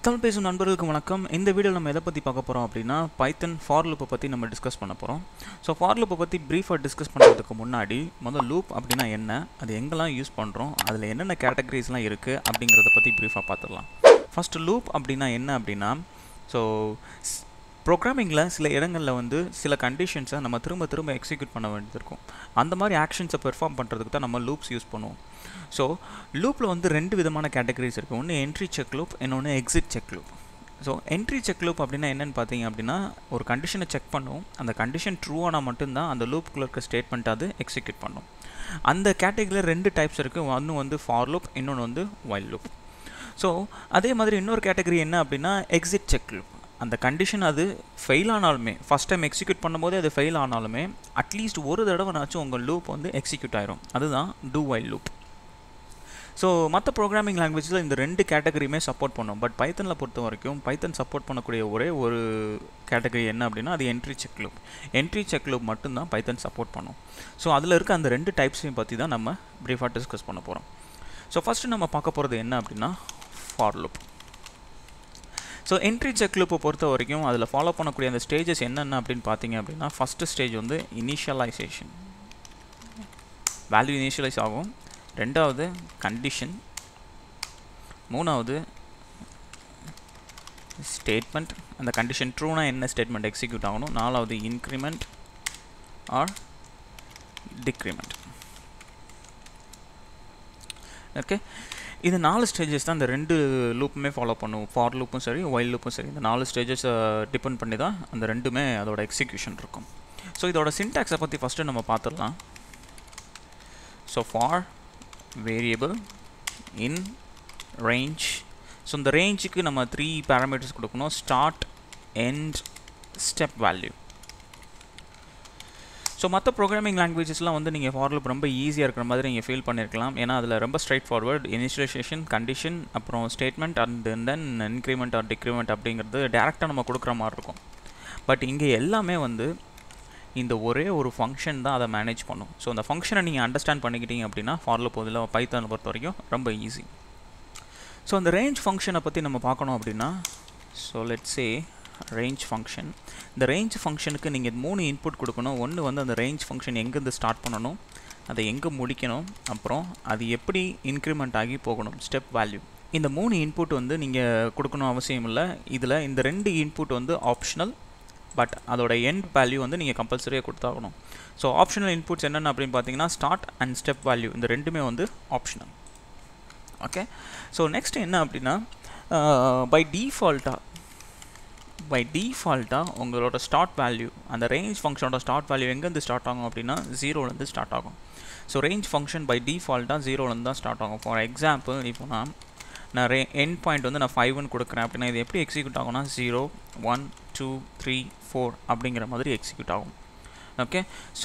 தமிழ் பேசும் நண்பர்களுக்கு வணக்கம் இந்த வீடியோவில் நம்ம எதை பற்றி பார்க்க போகிறோம் அப்படின்னா பைத்தன் ஃபார் லூப்பை பற்றி நம்ம டிஸ்கஸ் பண்ண போகிறோம் ஸோ ஃபார் லூப்பை பற்றி ப்ரீஃபாக டிஸ்கஸ் பண்ணுறதுக்கு முன்னாடி முதல் லூப் அப்படின்னா என்ன அது எங்கெல்லாம் யூஸ் பண்ணுறோம் அதில் என்னென்ன கேட்டகரிஸ்லாம் இருக்குது அப்படிங்கிறத பற்றி ப்ரீஃபாக பார்த்துடலாம் ஃபஸ்ட்டு லூப் அப்படின்னா என்ன அப்படின்னா ஸோ ப்ரோக்ராமிங்கில் சில இடங்களில் வந்து சில கண்டிஷன்ஸை நம்ம திரும்ப திரும்ப எக்ஸிக்யூட் பண்ண வேண்டியது இருக்கும் அந்த மாதிரி ஆக்ஷன்ஸை பெர்ஃபார்ம் பண்ணுறதுக்கு தான் நம்ம லூப்ஸ் யூஸ் பண்ணுவோம் ஸோ லூப்பில் வந்து ரெண்டு விதமான கேட்டகரிஸ் இருக்குது ஒன்று என்ட்ரி செக் லூப் இன்னொன்று exit check loop so entry check loop அப்படின்னா என்னென்னு பார்த்தீங்க அப்படின்னா ஒரு கண்டிஷனை செக் பண்ணுவோம் அந்த கண்டிஷன் ட்ரூ ஆனால் மட்டும்தான் அந்த லூப்புக்குள்ள இருக்க ஸ்டேட்மெண்ட் அது எக்ஸிக்யூட் பண்ணும் அந்த கேட்டகரியில் ரெண்டு டைப்ஸ் இருக்குது ஒன்று வந்து ஃபார் லூப் இன்னொன்று வந்து வைல் லூப் ஸோ அதே மாதிரி இன்னொரு கேட்டகரி என்ன அப்படின்னா எக்ஸிட் செக் லூப் அந்த கண்டிஷன் அது ஃபெயில் ஆனாலுமே ஃபஸ்ட் டைம் எக்ஸிக்யூட் பண்ணும்போதே அது ஃபெயில் ஆனாலுமே அட்லீஸ்ட் ஒரு தடவைனாச்சும் உங்கள் லூப் வந்து எக்ஸிக்யூட் ஆயிரும் அதுதான் டூ வைல் லூப் ஸோ மற்ற ப்ரோக்ராமிங் லாங்குவேஜில் இந்த ரெண்டு கேட்டகரியுமே சப்போர்ட் பண்ணும் பட் பைத்தனில் பொறுத்த வரைக்கும் பைத்தன் சப்போர்ட் பண்ணக்கூடிய ஒரே ஒரு கேட்டகரி என்ன அப்படின்னா அது entry check loop entry check loop மட்டும்தான் பைத்தன் சப்போர்ட் பண்ணும் ஸோ அதில் இருக்க அந்த ரெண்டு டைப்ஸையும் பற்றி தான் நம்ம ப்ரீஃபாக டிஸ்கஸ் பண்ண போகிறோம் ஸோ ஃபஸ்ட்டு நம்ம பார்க்க போகிறது என்ன அப்படின்னா for loop so entry check லூப்பை பொறுத்த வரைக்கும் அதில் ஃபாலோ பண்ணக்கூடிய அந்த ஸ்டேஜஸ் என்னென்ன அப்படின்னு பார்த்தீங்க அப்படின்னா ஃபஸ்ட்டு ஸ்டேஜ் வந்து இனிஷியலைசேஷன் வேல்யூ இனிஷியலைஸ் ஆகும் ரெண்டாவது கண்டிஷன் மூணாவது ஸ்டேட்மெண்ட் அந்த கண்டிஷன் ட்ரூனா என்ன ஸ்டேட்மெண்ட் எக்ஸிக்யூட் ஆகணும் நாலாவது இன்க்ரிமெண்ட் ஆர் டிக்ரிமெண்ட் ஓகே இது நாலு ஸ்டேஜஸ் தான் இந்த ரெண்டு லூப்புமே ஃபாலோ பண்ணுவோம் ஃபார் லூப்பும் சரி ஒயில் லூப்பும் சரி இந்த நாலு ஸ்டேஜஸ் டிபெண்ட் பண்ணி தான் அந்த ரெண்டுமே அதோட எக்ஸிக்யூஷன் இருக்கும் ஸோ இதோட சின்டாக்ஸை பற்றி ஃபஸ்ட்டு நம்ம பார்த்துடலாம் so for variable in range so இந்த ரேஞ்சுக்கு நம்ம த்ரீ பேராமீட்டர்ஸ் கொடுக்கணும் start end step value so மற்ற ப்ரோக்ராமிங் லாங்குவேஜஸ்லாம் வந்து நீங்கள் ஃபார் லூப் ரொம்ப ஈஸியாக இருக்கிற மாதிரி நீங்கள் ஃபீல் பண்ணியிருக்கலாம் ஏன்னா அதில் ரொம்ப ஸ்ட்ரைட் ஃபார்வர்ட் இனிஷியலைசேஷன் கண்டிஷன் அப்புறம் statement and then increment or decrement அப்படிங்கிறது டேரெக்டாக நம்ம கொடுக்குற மாதிரி இருக்கும் பட் இங்கே எல்லாமே வந்து இந்த ஒரே ஒரு ஃபங்க்ஷன் தான் அதை மேனேஜ் பண்ணும் ஸோ அந்த ஃபங்க்ஷனை நீங்கள் அண்டர்ஸ்டாண்ட் பண்ணிக்கிட்டீங்க அப்படின்னா ஃபார்ல போதில் பைத்தானை பொறுத்த வரைக்கும் ரொம்ப ஈஸி ஸோ அந்த ரேஞ்ச் ஃபங்க்ஷனை பற்றி நம்ம பார்க்கணும் அப்படின்னா so let's say range function இந்த ரேஞ்ச் ஃபங்க்ஷனுக்கு நீங்கள் மூணு இன்புட் கொடுக்கணும் ஒன்று வந்து அந்த ரேஞ்ச் ஃபங்க்ஷன் எங்கேருந்து ஸ்டார்ட் பண்ணணும் அதை எங்கே முடிக்கணும் அப்புறம் அது எப்படி இன்க்ரிமெண்ட் ஆகி போகணும் ஸ்டெப் வேல்யூ இந்த மூணு இன்புட் வந்து நீங்கள் கொடுக்கணும் அவசியம் இல்லை இதில் இந்த ரெண்டு இன்புட் வந்து ஆப்ஷனல் பட் அதோட எண்ட் வேல்யூ வந்து நீங்கள் கம்பல்சரியாக கொடுத்தாகணும் ஸோ ஆப்ஷனல் இன்புட்ஸ் என்னென்ன அப்படின்னு பார்த்தீங்கன்னா ஸ்டார்ட் அண்ட் ஸ்டெப் வேல்யூ இந்த ரெண்டுமே வந்து ஆப்ஷனல் ஓகே ஸோ நெக்ஸ்ட் என்ன அப்படின்னா பை டீஃபால்ட்டாக பை டீஃபால்ட்டாக உங்களோட ஸ்டார்ட் வேல்யூ அந்த ரேஞ்ச் ஃபங்க்ஷனோட ஸ்டார்ட் வேல்யூ எங்கேருந்து ஸ்டார்ட் ஆகும் அப்படின்னா ஜீரோலேருந்து ஸ்டார்ட் ஆகும் ஸோ ரேஞ்ச் ஃபங்க்ஷன் பை டீஃபால்ட்டாக ஜீரோலேருந்து தான் ஸ்டார்ட் ஆகும் ஃபார் எக்ஸாம்பிள் இப்போ நான் நான் ரே எண்ட் பாயிண்ட் வந்து நான் ஃபைவ்னு கொடுக்குறேன் அப்படின்னா இது எப்படி எக்ஸிக்யூட் ஆகும்னா zero one two three four அப்படிங்கிற மாதிரி எக்ஸிக்யூட் ஆகும் ஓகே ஸோ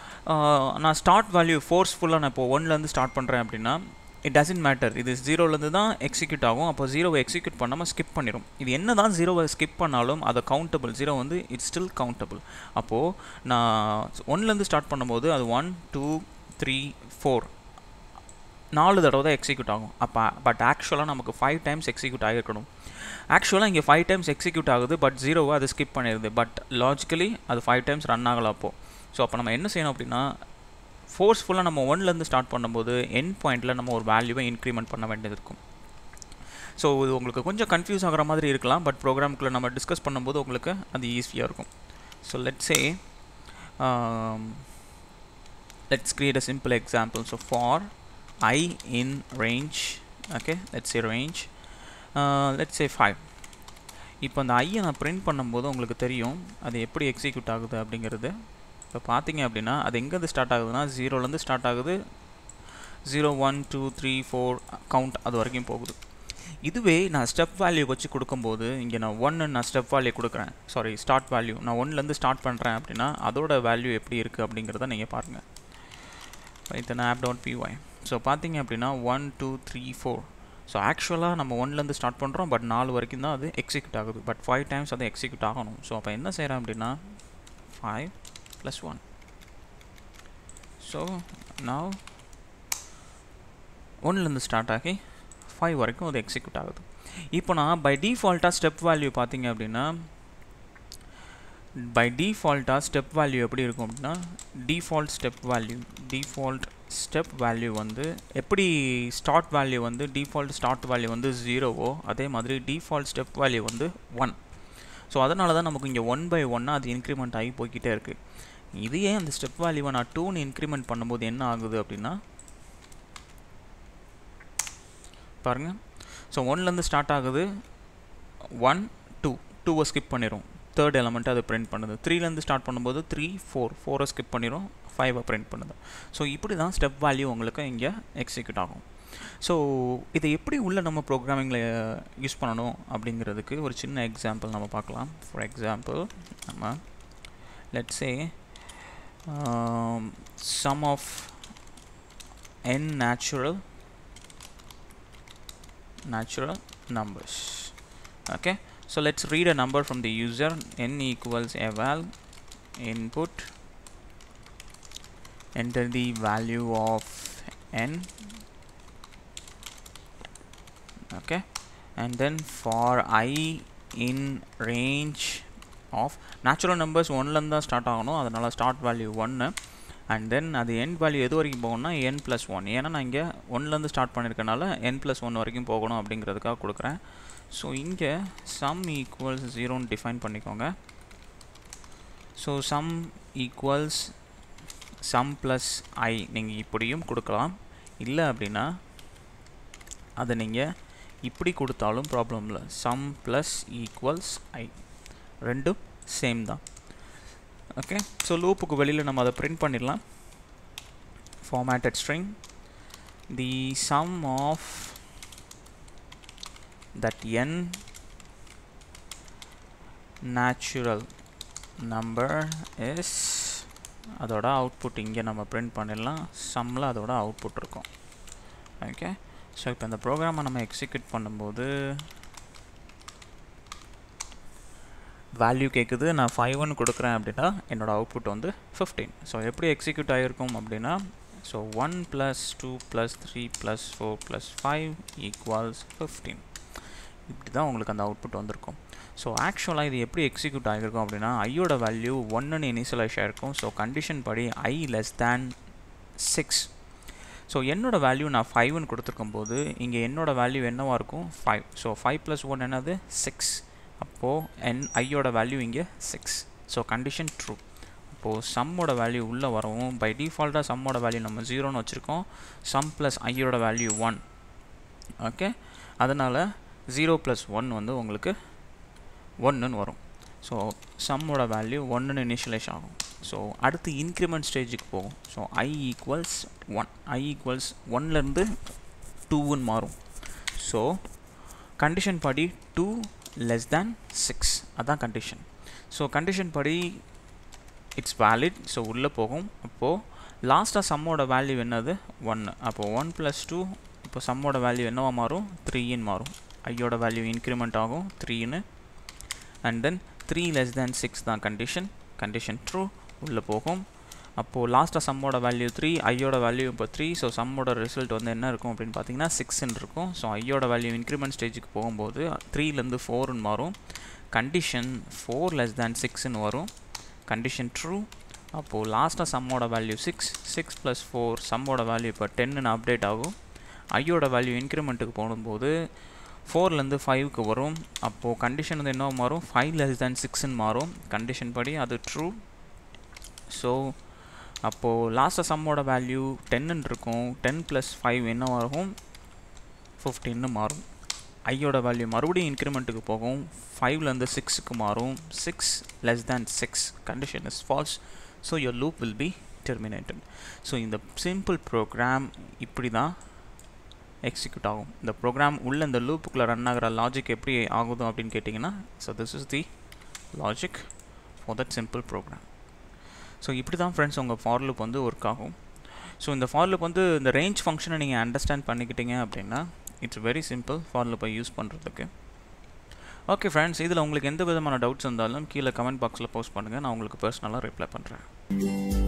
நான் ஸ்டார்ட் வேல்யூ ஃபோர்ஸ்ஃபுல்லாக நான் இப்போ ஒன்லேருந்து ஸ்டார்ட் பண்ணுறேன் அப்படின்னா இட் டசன்ட் மேட்டர் இது ஜீரோலேருந்து தான் எக்ஸிக்யூட் ஆகும் அப்போ ஜீரோவை எக்ஸிக்யூட் பண்ணாமல் ஸ்கிப் பண்ணிடும் இது என்ன தான் ஜீரோவை ஸ்கிப் பண்ணாலும் அதை கவுண்டபிள் ஜீரோ வந்து இட்ஸ் ஸ்டில் கவுண்டபிள் அப்போது நான் ஒன்லேருந்து ஸ்டார்ட் பண்ணும்போது அது ஒன் டூ த்ரீ ஃபோர் நாலு தடவை தான் எக்ஸிக்யூட் ஆகும் அப்போ பட் ஆக்சுவலாக நமக்கு ஃபைவ் டைம்ஸ் எக்ஸிக்யூட் ஆகிருக்கணும் ஆக்சுவலாக இங்கே ஃபைவ் டைம்ஸ் எக்ஸிக்யூட் ஆகுது பட் ஜீரோவை அது ஸ்கிப் பண்ணிடுது பட் லாஜிக்கலி அது ஃபைவ் டைம்ஸ் ரன் ஆகலாம் அப்போது ஸோ அப்போ நம்ம என்ன செய்யணும் அப்படின்னா ஃபோர்ஸ்ஃபுல்லாக நம்ம ஒன்லேருந்து ஸ்டார்ட் பண்ணும்போது என் பாயிண்ட்டில் நம்ம ஒரு வேல்யூவை இன்க்ரிமெண்ட் பண்ண வேண்டியது இருக்கும் ஸோ இது உங்களுக்கு கொஞ்சம் கன்ஃபியூஸ் ஆகிற மாதிரி இருக்கலாம் பட் ப்ரோக்ராமுக்குள்ளே நம்ம டிஸ்கஸ் பண்ணும்போது உங்களுக்கு அது ஈஸியாக இருக்கும் so let's a let's create a simple example so for i in range okay let's say range uh, let's say 5 இப்போ அந்த ஐயை நான் பிரிண்ட் பண்ணும்போது உங்களுக்கு தெரியும் அது எப்படி எக்ஸிக்யூட் ஆகுது அப்படிங்கிறது இப்போ பார்த்தீங்க அப்படின்னா அது எங்கேருந்து ஸ்டார்ட் ஆகுதுன்னா ஜீரோலேருந்து ஸ்டார்ட் ஆகுது zero one two three four count அது வரைக்கும் போகுது இதுவே நான் ஸ்டெப் வேல்யூ வச்சு கொடுக்கும்போது இங்கே நான் ஒன்று நான் ஸ்டெப் வேல்யூ கொடுக்குறேன் சாரி ஸ்டார்ட் வேல்யூ நான் ஒன்லேருந்து ஸ்டார்ட் பண்ணுறேன் அப்படின்னா அதோட வேல்யூ எப்படி இருக்குது அப்படிங்கிறத நீங்கள் பாருங்கள் இத்தனை ஆப் டாட் பிஒய் ஸோ பார்த்தீங்க அப்படின்னா one two three four so ஆக்சுவலாக நம்ம ஒன்லேருந்து ஸ்டார்ட் பண்ணுறோம் பட் நாலு வரைக்கும் தான் அது எக்ஸிக்யூட் ஆகுது பட் ஃபைவ் டைம்ஸ் அது எக்ஸிக்யூட் ஆகணும் ஸோ அப்போ என்ன செய்கிறேன் அப்படின்னா ஃபைவ் ப்ளஸ் ஒன் ஸோ நான் ஒன்லேருந்து ஸ்டார்ட் ஆகி ஃபைவ் வரைக்கும் அது எக்ஸிக்யூட் ஆகுது இப்போ நான் பை டிஃபால்ட்டாக ஸ்டெப் வேல்யூ பார்த்தீங்க அப்படின்னா பை டிஃபால்ட்டாக ஸ்டெப் வேல்யூ எப்படி இருக்கும் அப்படின்னா default step value default step value வந்து எப்படி ஸ்டார்ட் வேல்யூ வந்து டிஃபால்ட் ஸ்டார்ட் வேல்யூ வந்து ஜீரோவோ அதே மாதிரி டிஃபால்ட் ஸ்டெப் வேல்யூ வந்து ஒன் ஸோ அதனால தான் நமக்கு இங்கே ஒன் பை ஒன்னாக அது இன்க்ரிமெண்ட் ஆகி போய்கிட்டே இருக்குது இதையே அந்த ஸ்டெப் வேல்யூவை நான் டூன்னு இன்க்ரிமெண்ட் பண்ணும்போது என்ன ஆகுது அப்படின்னா பாருங்கள் ஸோ ஒன்லேருந்து ஸ்டார்ட் ஆகுது ஒன் டூ டூவை ஸ்கிப் பண்ணிடும் தேர்ட் எலமெண்ட்டு அது பிரிண்ட் பண்ணுது த்ரீலேருந்து ஸ்டார்ட் பண்ணும்போது த்ரீ ஃபோர் ஃபோரை ஸ்கிப் பண்ணிடும் ஃபைவை பிரிண்ட் பண்ணுது ஸோ இப்படி தான் ஸ்டெப் வேல்யூ உங்களுக்கு இங்கே எக்ஸிக்யூட் ஆகும் ஸோ இதை எப்படி உள்ள நம்ம ப்ரோக்ராமிங்கில் யூஸ் பண்ணணும் அப்படிங்கிறதுக்கு ஒரு சின்ன எக்ஸாம்பிள் நம்ம பார்க்கலாம் ஃபார் எக்ஸாம்பிள் நம்ம let's say sum of n natural natural numbers okay so let's read a number from the user n equals eval input enter the value of n okay and then for i in range of natural numbers ஒன்லேருந்து தான் start ஆகணும் அதனால் start value ஒன்று and then அது n value எது வரைக்கும் போகணும்னா என் plus one ஏன்னா நான் இங்கே ஒன்லேருந்து ஸ்டார்ட் பண்ணியிருக்கனால என் ப்ளஸ் ஒன் வரைக்கும் போகணும் அப்படிங்கிறதுக்காக கொடுக்குறேன் ஸோ இங்கே சம் ஈக்குவல்ஸ் ஜீரோன்னு டிஃபைன் பண்ணிக்கோங்க so sum equals sum plus i நீங்கள் இப்படியும் கொடுக்கலாம் இல்லை அப்படின்னா அதை நீங்கள் இப்படி கொடுத்தாலும் ப்ராப்ளம் இல்லை சம் ப்ளஸ் ஈக்குவல்ஸ் ஐ ரெண்டும் சேம் தான் ஓகே ஸோ லூப்புக்கு வெளியில் நம்ம அதை பிரிண்ட் பண்ணிடலாம் formatted string the sum of that n natural number is அதோட அவுட்புட் இங்கே நம்ம பிரிண்ட் பண்ணிடலாம் சம்மில் அதோட அவுட்புட் இருக்கும் ஓகே ஸோ இப்போ இந்த ப்ரோக்ராமை நம்ம எக்ஸிக்யூட் பண்ணும்போது வேல்யூ கேட்குது நான் ஃபைவ்னு கொடுக்குறேன் அப்படின்னா என்னோடய அவுட்புட் வந்து ஃபிஃப்டீன் ஸோ எப்படி எக்ஸிக்யூட் ஆகிருக்கும் அப்படின்னா so one plus two plus three plus four plus five equals fifteen இப்படி தான் உங்களுக்கு அந்த அவுட்புட் வந்திருக்கும் ஸோ ஆக்சுவலாக இது எப்படி எக்ஸிக்யூட் ஆகிருக்கும் அப்படின்னா ஐயோட வேல்யூ ஒன்றுன்னு இனிஷியலைஸ் ஆகிருக்கும் ஸோ கண்டிஷன் படி i less than six so என்னோடய வேல்யூ நான் ஃபைவ்னு கொடுத்துருக்கும் போது இங்கே என்னோடய வேல்யூ என்னவாக இருக்கும் five so five plus one என்னது சிக்ஸ் அப்போது என் ஐயோட வேல்யூ இங்கே சிக்ஸ் ஸோ கண்டிஷன் ட்ரூ இப்போது சம்மோட வேல்யூ உள்ளே வரவும் பை டிஃபால்ட்டாக சம்மோட வேல்யூ நம்ம ஜீரோன்னு வச்சுருக்கோம் சம் ப்ளஸ் ஐயோட வேல்யூ ஒன் ஓகே அதனால் ஜீரோ ப்ளஸ் ஒன் வந்து உங்களுக்கு ஒன்றுன்னு வரும் ஸோ சம்மோட வேல்யூ ஒன்றுன்னு இனிஷியலைஸ் ஆகும் ஸோ அடுத்து இன்க்ரிமெண்ட் ஸ்டேஜுக்கு போகும் so i equals one i equals ஒன்லேருந்து டூன்னு மாறும் ஸோ கண்டிஷன் படி டூ லெஸ் தேன் சிக்ஸ் அதான் கண்டிஷன் ஸோ கண்டிஷன் படி இட்ஸ் வேலிட் ஸோ உள்ளே போகும் அப்போது லாஸ்ட்டாக சம்மோட வேல்யூ என்னது ஒன்று அப்போது ஒன் ப்ளஸ் டூ இப்போ சம்மோட வேல்யூ என்னவா மாறும் த்ரீன்னு மாறும் ஐயோட வேல்யூ இன்க்ரிமெண்ட் ஆகும் த்ரீன்னு and then three less than six தான் கண்டிஷன் கண்டிஷன் ட்ரூ உள்ளே போகும் அப்போது லாஸ்ட்டாக சம்மோட வேல்யூ த்ரீ ஐயோட வேல்யூ இப்போ த்ரீ ஸோ சம்மோட ரிசல்ட் வந்து என்ன இருக்கும் அப்படின்னு பார்த்தீங்கன்னா சிக்ஸ்ன்னு இருக்கும் ஸோ ஐயோட வேல்யூ இன்க்ரிமெண்ட் ஸ்டேஜுக்கு போகும்போது த்ரீலேருந்து ஃபோர்னு மாறும் கண்டிஷன் ஃபோர் லெஸ் தேன் சிக்ஸ்ன்னு வரும் கண்டிஷன் ட்ரூ அப்போது லாஸ்ட்டாக சம்மோட value six six plus four சம்மோட வேல்யூ இப்போ டென்னு அப்டேட் ஆகும் ஐயோட வேல்யூ இன்க்ரிமெண்ட்டுக்கு போகும்போது ஃபோர்லேருந்து ஃபைவ்க்கு வரும் அப்போது கண்டிஷன் வந்து என்ன மாறும் ஃபைவ் லெஸ் தேன் சிக்ஸ்ன்னு மாறும் கண்டிஷன் படி அது ட்ரூ ஸோ அப்போது லாஸ்ட்டாக சம்மோட வேல்யூ டென்னு இருக்கும் டென் ப்ளஸ் ஃபைவ் என்ன ஆகும் ஃபிஃப்டின்னு மாறும் ஐயோட வேல்யூ மறுபடியும் இன்க்ரிமெண்ட்டுக்கு போகும் ஃபைவ்லேருந்து சிக்ஸுக்கு மாறும் six less than six condition is false so your loop will be terminated so இந்த சிம்பிள் ப்ரோக்ராம் இப்படி தான் எக்ஸிக்யூட் ஆகும் இந்த ப்ரோக்ராம் உள்ள இந்த லூப்புக்குள்ளே ரன் ஆகிற லாஜிக் எப்படி ஆகுதும் அப்படின்னு கேட்டிங்கன்னா so this is the logic for that simple program so இப்படி தான் ஃப்ரெண்ட்ஸ் உங்கள் ஃபார் லூப் வந்து ஒர்க் ஆகும் ஸோ இந்த ஃபார் லூப் வந்து இந்த ரேஞ்ச் ஃபங்க்ஷனை நீங்கள் அண்டர்ஸ்டாண்ட் பண்ணிக்கிட்டீங்க அப்படின்னா இட்ஸ் வெரி சிம்பிள் ஃபார் லூப்பை யூஸ் பண்ணுறதுக்கு ஓகே ஃப்ரெண்ட்ஸ் இதில் உங்களுக்கு எந்த விதமான டவுட்ஸ் இருந்தாலும் கீழே கமெண்ட் பாக்ஸில் போஸ்ட் பண்ணுங்கள் நான் உங்களுக்கு பர்சனலாக ரிப்ளை பண்ணுறேன்